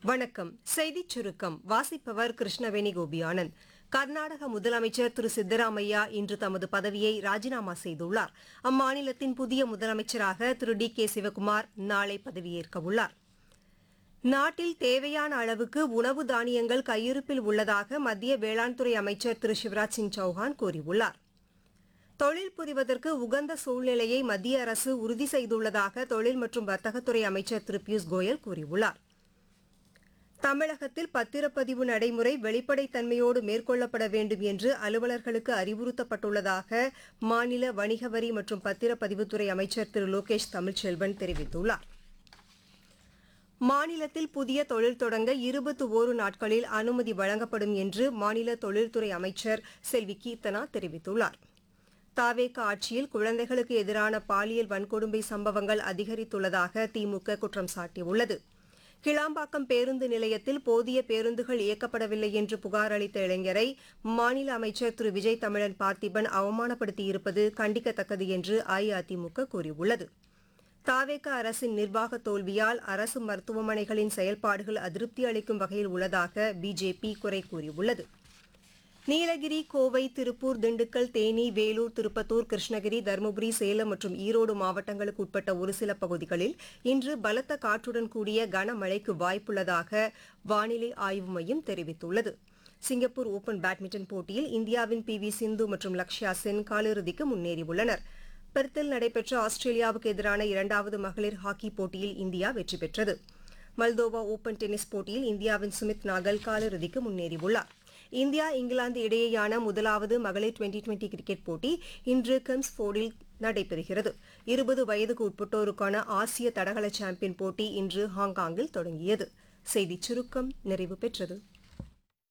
வணக்கம் செய்திச் சுருக்கம் வாசிப்பவர் கிருஷ்ணவேணி கோபியானந்த் கர்நாடக முதலமைச்சர் திரு சித்தராமையா இன்று தமது பதவியை ராஜினாமா செய்துள்ளார் அம்மாநிலத்தின் புதிய முதலமைச்சராக திரு டி கே சிவக்குமார் நாளை பதவியேற்க உள்ளார் நாட்டில் தேவையான அளவுக்கு உணவு தானியங்கள் கையிருப்பில் உள்ளதாக மத்திய வேளாண் துறை அமைச்சர் திரு சிவராஜ் சிங் சௌஹான் கூறியுள்ளார் தொழில் புரிவதற்கு உகந்த சூழ்நிலையை மத்திய அரசு உறுதி செய்துள்ளதாக தொழில் மற்றும் வர்த்தகத்துறை அமைச்சர் திரு பியூஷ் கோயல் கூறியுள்ளார் தமிழகத்தில் பத்திரப்பதிவு நடைமுறை வெளிப்படைத்தன்மையோடு மேற்கொள்ளப்பட வேண்டும் என்று அலுவலர்களுக்கு அறிவுறுத்தப்பட்டுள்ளதாக மாநில வணிக வரி மற்றும் பத்திரப்பதிவுத்துறை அமைச்சர் திரு லோகேஷ் தமிழ்ச்செல்வன் தெரிவித்துள்ளார் மாநிலத்தில் புதிய தொழில் தொடங்க இருபத்தி ஓரு நாட்களில் அனுமதி வழங்கப்படும் என்று மாநில தொழில்துறை அமைச்சர் செல்வி கீர்த்தனா தெரிவித்துள்ளார் தாவேக ஆட்சியில் குழந்தைகளுக்கு எதிரான பாலியல் வன்கொடுமை சம்பவங்கள் அதிகரித்துள்ளதாக திமுக குற்றம் சாட்டியுள்ளது கிளாம்பாக்கம் பேருந்து நிலையத்தில் போதிய பேருந்துகள் இயக்கப்படவில்லை என்று புகார் அளித்த இளைஞரை மாநில அமைச்சர் திரு விஜய் தமிழன் பார்த்திபன் அவமானப்படுத்தியிருப்பது கண்டிக்கத்தக்கது என்று அஇஅதிமுக கூறியுள்ளது தாவேக அரசின் நிர்வாக தோல்வியால் அரசு மருத்துவமனைகளின் செயல்பாடுகள் அதிருப்தி அளிக்கும் வகையில் உள்ளதாக பிஜேபி குறை கூறியுள்ளது நீலகிரி கோவை திருப்பூர் திண்டுக்கல் தேனி வேலூர் திருப்பத்தூர் கிருஷ்ணகிரி தருமபுரி சேலம் மற்றும் ஈரோடு மாவட்டங்களுக்கு உட்பட்ட ஒரு சில பகுதிகளில் இன்று பலத்த காற்றுடன் கூடிய கனமழைக்கு வாய்ப்புள்ளதாக வானிலை ஆய்வு மையம் தெரிவித்துள்ளது சிங்கப்பூர் ஓபன் பேட்மிண்டன் போட்டியில் இந்தியாவின் பி வி சிந்து மற்றும் லக்ஷயா சென் காலிறுதிக்கு முன்னேறியுள்ளனர் பெர்த்தில் நடைபெற்ற ஆஸ்திரேலியாவுக்கு எதிரான இரண்டாவது மகளிர் ஹாக்கி போட்டியில் இந்தியா வெற்றி பெற்றது மல்தோவா ஓபன் டென்னிஸ் போட்டியில் இந்தியாவின் சுமித் நாகல் காலிறுதிக்கு முன்னேறியுள்ளார் இந்தியா இங்கிலாந்து இடையேயான முதலாவது மகளிர் டுவெண்டி டுவெண்டி கிரிக்கெட் போட்டி இன்று கெம்ஸ்போர்டில் நடைபெறுகிறது இருபது வயதுக்கு உட்பட்டோருக்கான ஆசிய தடகள சாம்பியன் போட்டி இன்று ஹாங்காங்கில் தொடங்கியது செய்திச் சுருக்கம் நிறைவு பெற்றது